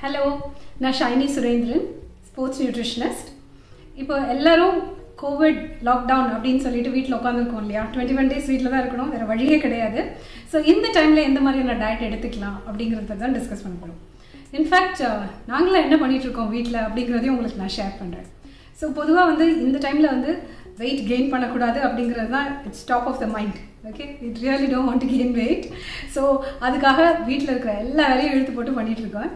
hello நான் Saini Surendran sports nutritionist இப்போ எல்லாரும் கோவிட் லாக்டவுன் அப்படின்னு சொல்லிட்டு வீட்டில் உட்காந்துருக்கோம் இல்லையா டுவெண்ட்டி ஒன் டேஸ் வீட்டில் தான் இருக்கணும் வேறு வழியே கிடையாது ஸோ இந்த டைமில் எந்த மாதிரியான டயட் எடுத்துக்கலாம் அப்படிங்கிறத தான் டிஸ்கஸ் பண்ண போகிறோம் இன்ஃபேக்ட் நாங்களாம் என்ன பண்ணிட்டு இருக்கோம் வீட்டில் அப்படிங்கிறதையும் உங்களுக்கு நான் ஷேர் பண்ணுறேன் ஸோ பொதுவாக வந்து இந்த டைமில் வந்து வெயிட் கெயின் பண்ணக்கூடாது அப்படிங்கிறது தான் it's top of the mind okay it really don't want to gain weight so அதுக்காக வீட்டில் இருக்கிற எல்லா வேலையும் இழுத்து போட்டு பண்ணிட்டு இருக்கோம்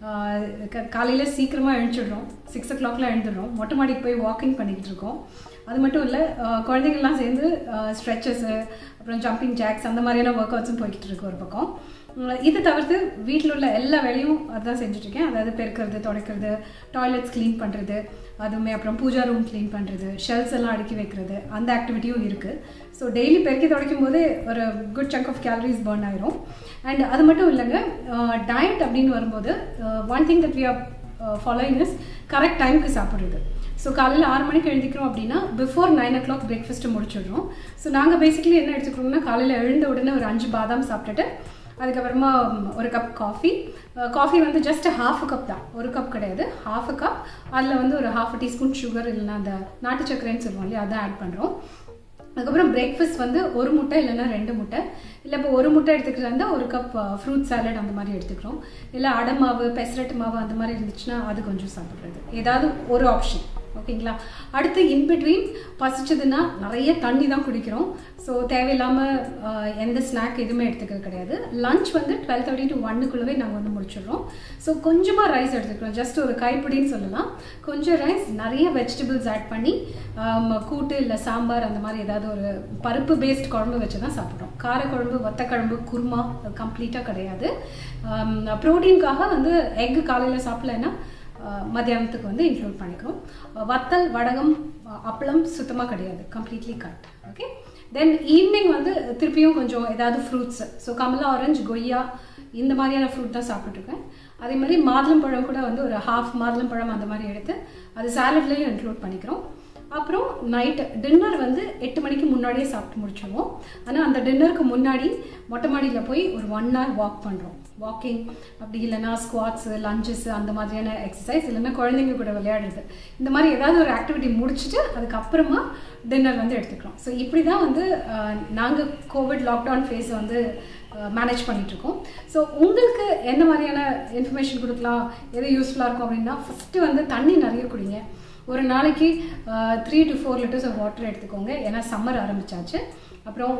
காலையில் சீக்கிரமாக எழுந்துடுறோம் சிக்ஸ் ஓ கிளாக்ல எழுந்துடுறோம் மொட்டை மாடிக்கு போய் வாக்கிங் பண்ணிக்கிட்டு இருக்கோம் அது மட்டும் இல்லை குழந்தைங்கள்லாம் சேர்ந்து ஸ்ட்ரெச்சஸ்ஸு அப்புறம் ஜம்பிங் ஜாக்ஸ் அந்த மாதிரியான ஒர்க் அவுட்ஸும் போய்கிட்டு இருக்கு ஒரு பக்கம் இது தவிர்த்து வீட்டில் உள்ள எல்லா வேலையும் அதுதான் செஞ்சுட்ருக்கேன் அதாவது பெருக்கிறது துடைக்கிறது டாய்லெட்ஸ் க்ளீன் பண்ணுறது அதுவுமே அப்புறம் பூஜா ரூம் க்ளீன் பண்ணுறது ஷெல்ஸ் எல்லாம் அடுக்கி வைக்கிறது அந்த ஆக்டிவிட்டியும் இருக்குது ஸோ டெய்லி பெருக்கி துடைக்கும் போதே ஒரு good chunk of calories burn ஆயிரும் அண்ட் அது மட்டும் இல்லைங்க டயட் அப்படின்னு வரும்போது one thing that we are following is correct டைமுக்கு சாப்பிட்றது ஸோ காலையில் ஆறு மணிக்கு எழுந்திக்கிறோம் அப்படின்னா before nine o'clock breakfast முடிச்சிடுறோம் ஸோ நாங்கள் பேசிக்கலி என்ன எடுத்துக்கிறோம்னா காலையில் எழுந்த உடனே ஒரு அஞ்சு பாதாம் சாப்பிட்டுட்டு அதுக்கப்புறமா ஒரு கப் காஃபி காஃபி வந்து ஜஸ்ட் ஹாஃப் கப் தான் ஒரு கப் கிடையாது ஹாஃப் கப் அதில் வந்து ஒரு ஹாஃப் டீஸ்பூன் சுகர் இல்லைன்னா அந்த நாட்டு சக்கரைன்னு சொல்லுவோம் இல்லையா அதான் ஆட் பண்ணுறோம் அதுக்கப்புறம் பிரேக்ஃபாஸ்ட் வந்து ஒரு முட்டை இல்லைன்னா ரெண்டு முட்டை இல்லை இப்போ ஒரு முட்டை எடுத்துக்கிட்டு இருந்தால் ஒரு கப் ஃப்ரூட் சாலட் அந்த மாதிரி எடுத்துக்கிறோம் இல்லை அடை மாவு பெசரட்டு மாவு அந்த மாதிரி இருந்துச்சுன்னா அது கொஞ்சம் சாப்பிட்றது ஏதாவது ஒரு ஆப்ஷன் ஓகேங்களா அடுத்து இன்பிட்வீன் பசிச்சதுன்னா நிறைய தண்ணி தான் குடிக்கிறோம் ஸோ தேவையில்லாமல் எந்த ஸ்நாக் எதுவுமே எடுத்துக்கிறது கிடையாது லஞ்ச் வந்து டுவெல் தேர்ட்டி டு ஒன்னுக்குள்ளவே நாங்கள் வந்து முடிச்சிடுறோம் ஸோ கொஞ்சமாக ரைஸ் எடுத்துக்கிறோம் ஜஸ்ட் ஒரு கைப்பிடின்னு சொல்லலாம் கொஞ்சம் ரைஸ் நிறைய வெஜிடபிள்ஸ் ஆட் பண்ணி கூட்டு இல்லை சாம்பார் அந்த மாதிரி ஏதாவது ஒரு பருப்பு பேஸ்ட் குழம்பு வச்சு தான் சாப்பிட்றோம் காரக்குழம்பு வத்தக்குழம்பு குருமா கம்ப்ளீட்டாக கிடையாது ப்ரோட்டீனுக்காக வந்து எக்கு காலையில் சாப்பிடலைன்னா மத்தியானத்துக்கு வந்து இன்க்ளூட் பண்ணிக்கிறோம் வத்தல் வடகம் அப்பளம் சுத்தமாக கிடையாது completely cut okay then evening வந்து திருப்பியும் கொஞ்சம் ஏதாவது ஃப்ரூட்ஸ் ஸோ கமலா ஆரஞ்சு கொய்யா இந்த மாதிரியான ஃப்ரூட் தான் சாப்பிட்ருக்கேன் அதே மாதிரி மாதுளம்பழம் கூட வந்து ஒரு ஹாஃப் மாதுளம்பழம் அந்த மாதிரி எடுத்து அது சாலட்லேயும் இன்க்ளூட் பண்ணிக்கிறோம் அப்புறம் நைட்டு டின்னர் வந்து எட்டு மணிக்கு முன்னாடியே சாப்பிட்டு முடிச்சிடுவோம் ஆனால் அந்த டின்னருக்கு முன்னாடி மொட்டை மாடியில் போய் ஒரு ஒன் ஹவர் வாக் பண்ணுறோம் வாக்கிங் அப்படி இல்லைன்னா ஸ்குவாட்ஸு லஞ்சஸ் அந்த மாதிரியான எக்ஸசைஸ் இல்லைன்னா குழந்தைங்க கூட விளையாடுறது இந்த மாதிரி ஏதாவது ஒரு ஆக்டிவிட்டி முடிச்சுட்டு அதுக்கப்புறமா டின்னர் வந்து எடுத்துக்கிறோம் ஸோ இப்படி தான் வந்து நாங்கள் கோவிட் லாக்டவுன் ஃபேஸ் வந்து மேனேஜ் பண்ணிகிட்ருக்கோம் ஸோ உங்களுக்கு என்ன மாதிரியான இன்ஃபர்மேஷன் கொடுக்கலாம் எது யூஸ்ஃபுல்லாக இருக்கும் அப்படின்னா ஃபஸ்ட்டு வந்து தண்ணி நிறைய குடிங்க ஒரு நாளைக்கு three to four litres of water எடுத்துக்கோங்க ஏன்னா சம்மர் ஆரம்பிச்சாச்சு அப்புறம்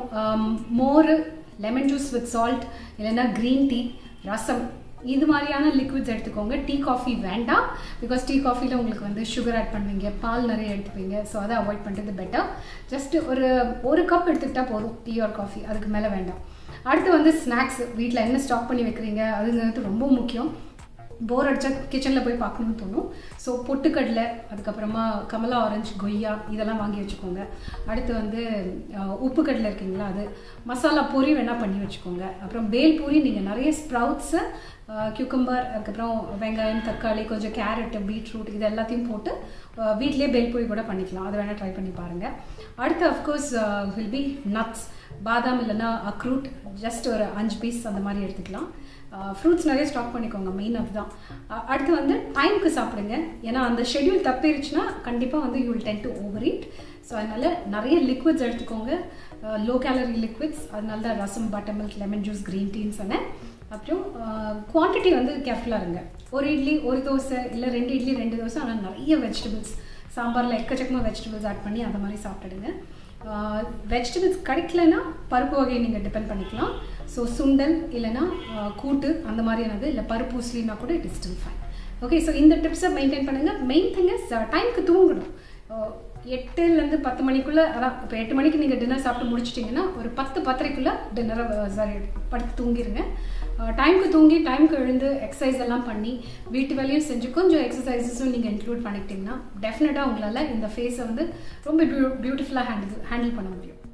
மோர் லெமன் ஜூஸ் வித் சால்ட் இல்லைன்னா க்ரீன் டீ ரசம் இது மாதிரியான லிக்விட்ஸ் எடுத்துக்கோங்க டீ காஃபி வேண்டாம் பிகாஸ் டீ காஃபியில் உங்களுக்கு வந்து சுகர் ஆட் பண்ணுவீங்க பால் நிறைய எடுத்துப்பீங்க ஸோ அதை அவாய்ட் பண்ணுறது பெட்டர் ஜஸ்ட் ஒரு ஒரு கப் எடுத்துக்கிட்டால் போதும் டீ ஆர் காஃபி அதுக்கு மேலே வேண்டாம் அடுத்து வந்து ஸ்நாக்ஸ் வீட்டில் என்ன ஸ்டாக் பண்ணி வைக்கிறீங்க அதுங்கிறது ரொம்ப முக்கியம் போர் அடித்தா கிச்சனில் போய் பார்க்கணும்னு தோணும் ஸோ பொட்டுக்கடலை அதுக்கப்புறமா கமலா ஆரஞ்சு கொய்யா இதெல்லாம் வாங்கி வச்சுக்கோங்க அடுத்து வந்து உப்பு கடலை இருக்குங்களா அது மசாலா பூரி வேணால் பண்ணி வச்சுக்கோங்க அப்புறம் பேல் பூரி நீங்கள் நிறைய ஸ்ப்ரவுட்ஸு கியூக்கம்பர் அதுக்கப்புறம் வெங்காயம் தக்காளி கொஞ்சம் கேரட்டு பீட்ரூட் இது எல்லாத்தையும் போட்டு வீட்லேயே பேல் பூரி கூட பண்ணிக்கலாம் அதை வேணால் ட்ரை பண்ணி பாருங்கள் அடுத்து அஃப்கோர்ஸ் வில் பி நட்ஸ் பாதாம் இல்லைன்னா அக்ரூட் ஜஸ்ட் ஒரு அஞ்சு பீஸ் அந்த மாதிரி எடுத்துக்கலாம் ஃப்ரூட்ஸ் நிறைய ஸ்டாக் பண்ணிக்கோங்க மெயின் அதுதான் அடுத்து வந்து டைமுக்கு சாப்பிடுங்க ஏன்னா அந்த ஷெட்யூல் தப்பிருச்சுன்னா கண்டிப்பாக வந்து you will tend to overeat so அதனால் நிறைய லிக்விட்ஸ் எடுத்துக்கோங்க லோ கேலரி லிக்விட்ஸ் அதனால தான் rasam buttermilk lemon juice green டீன்னு சொன்னேன் அப்புறம் குவான்டிட்டி வந்து கேர்ஃபுல்லாக இருங்க ஒரு இட்லி ஒரு தோசை இல்லை ரெண்டு இட்லி ரெண்டு தோசை ஆனால் நிறைய வெஜிடபிள்ஸ் சாம்பாரில் எக்கச்சக்கமாக வெஜிடபிள்ஸ் ஆட் பண்ணி அந்த மாதிரி சாப்பிட்டுடுங்க வெஜிடபிள்ஸ் கிடைக்கலன்னா பருப்பு வகையை நீங்கள் டிபெண்ட் பண்ணிக்கலாம் ஸோ சுண்டல் இல்லைன்னா கூட்டு அந்த மாதிரியானது இல்லை பருப்பு உஸ்லினா கூட it is still fine okay so இந்த டிப்ஸை மெயின்டைன் பண்ணுங்கள் மெயின் திங் இஸ் டைமுக்கு தூங்கணும் எட்டுலேருந்து பத்து மணிக்குள்ளே அதான் இப்போ எட்டு மணிக்கு நீங்கள் டின்னர் சாப்பிட்டு முடிச்சிட்டிங்கன்னா ஒரு பத்து பத்தரைக்குள்ளே டின்னரை சாரி படுத்து தூங்கிடுங்க டைமுக்கு தூங்கி டைமுக்கு எழுந்து எக்ஸசைஸ் எல்லாம் பண்ணி வீட்டு வேலையும் செஞ்சு கொஞ்சம் எக்ஸசைசஸும் நீங்கள் இன்க்ளூட் பண்ணிக்கிட்டிங்கன்னா டெஃபினட்டாக உங்களால் இந்த ஃபேஸை வந்து ரொம்ப பியூ பியூட்டிஃபுல்லாக ஹேண்டில் ஹேண்டில் பண்ண முடியும்